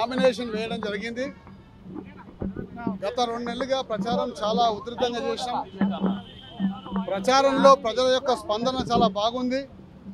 nomination వేయడం జరిగింది గత రెండు నెలలుగా ప్రచారం చాలా ఉధృతంగా చేశాం ప్రచారంలో ప్రజల యొక్క స్పందన చాలా బాగుంది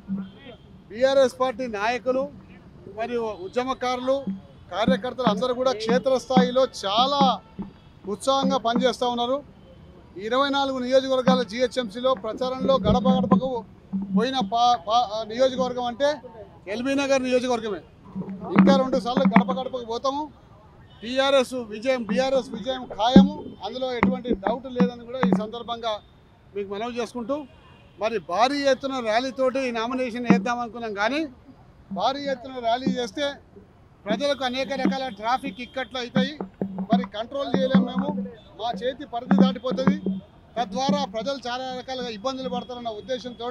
బీఆర్ఎస్ పార్టీ నాయకులు మరియు ఉద్యమకారులు కార్యకర్తలు అందరూ కూడా క్షేత్రస్థాయిలో చాలా ఉత్సాహంగా పనిచేస్తూ ఉన్నారు ఇరవై నాలుగు నియోజకవర్గాల జిహెచ్ఎంసీలో ప్రచారంలో గడప గడపకు పోయిన పా పా నియోజకవర్గం అంటే ఎల్బీ నగర్ నియోజకవర్గమే ఇంకా రెండు సార్లు గడప గడపకు పోతాము టీఆర్ఎస్ విజయం బీఆర్ఎస్ విజయం ఖాయము అందులో ఎటువంటి డౌట్ లేదని కూడా ఈ సందర్భంగా మీకు మనవి చేసుకుంటూ మరి భారీ ఎత్తున ర్యాలీతోటి ఈ నామినేషన్ వేద్దాం అనుకున్నాం కానీ భారీ ఎత్తున ర్యాలీ చేస్తే ప్రజలకు అనేక రకాల ట్రాఫిక్ ఇక్కట్లు అవుతాయి మరి కంట్రోల్ చేయలేము మేము మా చేతి పరిధి దాటిపోతుంది తద్వారా ప్రజలు చాలా రకాలుగా ఇబ్బందులు పడతారన్న ఉద్దేశంతో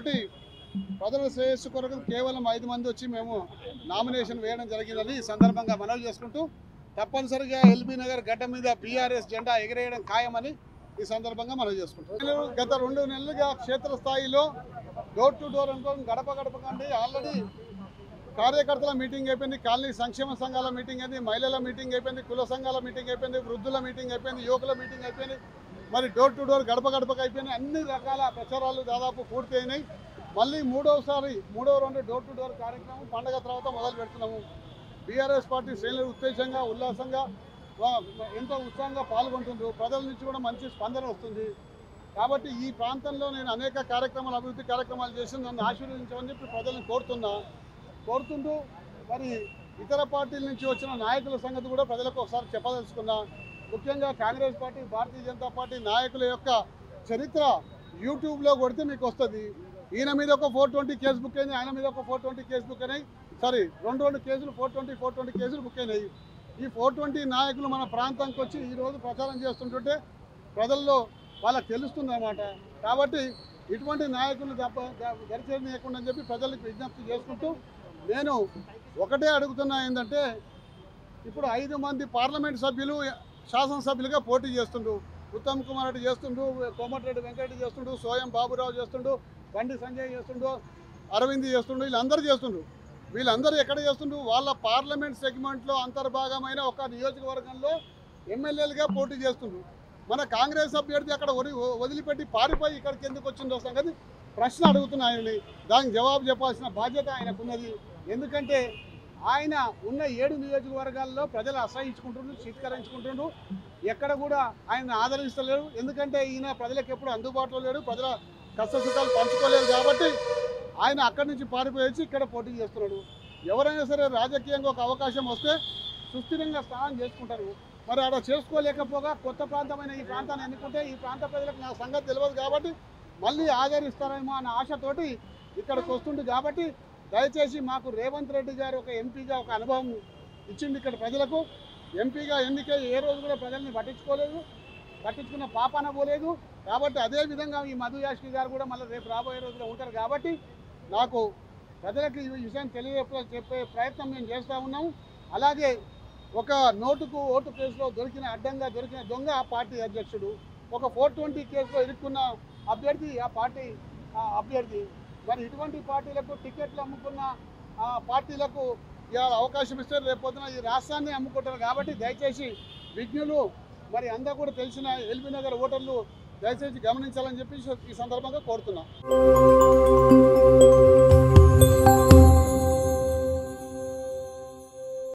ప్రజల శ్రేయస్సు కొరకు కేవలం ఐదు మంది వచ్చి మేము నామినేషన్ వేయడం జరిగిందని ఈ సందర్భంగా మనవి చేసుకుంటూ తప్పనిసరిగా ఎల్బీ నగర్ గడ్డ మీద బీఆర్ఎస్ జెండా ఎగిరేయడం ఖాయమని ఈ సందర్భంగా మనవి చేసుకుంటాం నేను గత రెండు నెలలుగా క్షేత్రస్థాయిలో డోర్ టు డోర్ అనుకోని గడప గడప కంటే ఆల్రెడీ కార్యకర్తల మీటింగ్ అయిపోయింది కాలనీ సంక్షేమ సంఘాల మీటింగ్ అయింది మహిళల మీటింగ్ అయిపోయింది కుల సంఘాల మీటింగ్ అయిపోయింది వృద్ధుల మీటింగ్ అయిపోయింది యువకుల మీటింగ్ అయిపోయింది మరి డోర్ టు డోర్ గడప గడపకు అయిపోయినాయి అన్ని రకాల ప్రచారాలు దాదాపు పూర్తి అయినాయి మళ్ళీ మూడవసారి మూడవ రెండు డోర్ టు డోర్ కార్యక్రమం పండగ తర్వాత మొదలు పెడుతున్నాము బీఆర్ఎస్ పార్టీ శ్రేణులు ఉత్తేజంగా ఉల్లాసంగా వా- ఎంతో ఉత్సాహంగా పాల్గొంటుండ్రు ప్రజల నుంచి కూడా మంచి స్పందన వస్తుంది కాబట్టి ఈ ప్రాంతంలో నేను అనేక కార్యక్రమాలు అభివృద్ధి కార్యక్రమాలు చేసి నన్ను ఆశీర్వదించమని చెప్పి ప్రజలను కోరుతున్నా కోరుతుంటూ మరి ఇతర పార్టీల నుంచి వచ్చిన నాయకుల సంగతి కూడా ప్రజలకు ఒకసారి చెప్పదలుచుకున్నా ముఖ్యంగా కాంగ్రెస్ పార్టీ భారతీయ జనతా పార్టీ నాయకుల యొక్క చరిత్ర యూట్యూబ్లో కొడితే మీకు వస్తుంది ఈయన మీద ఒక ఫోర్ ట్వంటీ కేసు బుక్ అయింది ఆయన మీద ఒక ఫోర్ ట్వంటీ కేసు బుక్ అయినాయి సారీ రెండు రెండు కేసులు ఫోర్ ట్వంటీ ఫోర్ ట్వంటీ కేసులు బుక్ అయినాయి ఈ ఫోర్ ట్వంటీ నాయకులు మన ప్రాంతానికి వచ్చి ఈరోజు ప్రచారం చేస్తుంటుంటే ప్రజల్లో వాళ్ళకి తెలుస్తుంది అన్నమాట కాబట్టి ఇటువంటి నాయకులు తప్ప దరిచేయకుండా అని చెప్పి ప్రజలకు విజ్ఞప్తి చేసుకుంటూ నేను ఒకటే అడుగుతున్నా ఏంటంటే ఇప్పుడు ఐదు మంది పార్లమెంట్ సభ్యులు శాసనసభ్యులుగా పోటీ చేస్తుండ్రు ఉత్తమ్ కుమార్ రెడ్డి చేస్తుండు కోమటిరెడ్డి వెంకటరెడ్డి చేస్తుండు సోయం బాబురావు చేస్తుండు బండి సంజయ్ చేస్తుండు అరవింద్ చేస్తుండు వీళ్ళందరూ చేస్తుండ్రు వీళ్ళందరూ ఎక్కడ చేస్తుండ్రు వాళ్ళ పార్లమెంట్ సెగ్మెంట్లో అంతర్భాగమైన ఒక నియోజకవర్గంలో ఎమ్మెల్యేలుగా పోటీ చేస్తుండ్రు మన కాంగ్రెస్ అభ్యర్థి అక్కడ వరి వదిలిపెట్టి పారిపోయి ఇక్కడికి ఎందుకు వచ్చిందో సంగతి ప్రశ్న అడుగుతున్నా ఆయనని దానికి జవాబు చెప్పాల్సిన బాధ్యత ఆయనకున్నది ఎందుకంటే ఆయన ఉన్న ఏడు నియోజకవర్గాల్లో ప్రజలు అసహించుకుంటుండ్రు చిత్కరించుకుంటుండ్రు ఎక్కడ కూడా ఆయన ఆదరిస్తలేరు ఎందుకంటే ఈయన ప్రజలకు ఎప్పుడు అందుబాటులో లేడు ప్రజల కష్ట సుఖాలు పంచుకోలేరు కాబట్టి ఆయన అక్కడి నుంచి పారిపోయి వచ్చి ఇక్కడ పోటీ చేస్తున్నాడు ఎవరైనా సరే రాజకీయంగా ఒక అవకాశం వస్తే సుస్థిరంగా స్నానం చేసుకుంటారు మరి అక్కడ చేసుకోలేకపోగా కొత్త ప్రాంతమైన ఈ ప్రాంతాన్ని ఎన్నుకుంటే ఈ ప్రాంత ప్రజలకు నా సంగతి తెలియదు కాబట్టి మళ్ళీ ఆదరిస్తారేమో అన్న ఆశతోటి ఇక్కడికి వస్తుంది కాబట్టి దయచేసి మాకు రేవంత్ రెడ్డి గారు ఒక ఎంపీగా ఒక అనుభవం ఇచ్చింది ఇక్కడ ప్రజలకు ఎంపీగా ఎన్నికై ఏ రోజు కూడా ప్రజల్ని పట్టించుకోలేదు పట్టించుకున్న పాపాన పోలేదు కాబట్టి అదే విధంగా ఈ మధు యాష్కి గారు కూడా మళ్ళీ రేపు రాబోయే రోజుల్లో ఉంటారు కాబట్టి నాకు ప్రజలకు ఈ విషయం తెలియ చెప్పే ప్రయత్నం మేము చేస్తూ ఉన్నాము అలాగే ఒక నోటుకు ఓటు కేసులో దొరికిన అడ్డంగా దొరికిన దొంగ ఆ పార్టీ అధ్యక్షుడు ఒక ఫోర్ ట్వంటీ కేసులో ఇరుక్కున్న అభ్యర్థి ఆ పార్టీ ఆ అభ్యర్థి మరి ఇటువంటి పార్టీలకు టికెట్లు అమ్ముకున్న ఆ పార్టీలకు ఇవాళ అవకాశం ఇస్తే రేపొద్దున ఈ రాష్ట్రాన్ని అమ్ముకుంటారు కాబట్టి దయచేసి విజ్ఞులు మరి అందరూ కూడా తెలిసిన ఎల్బీ నగర్ ఓటర్లు దయచేసి గమనించాలని చెప్పి ఈ సందర్భంగా కోరుతున్నా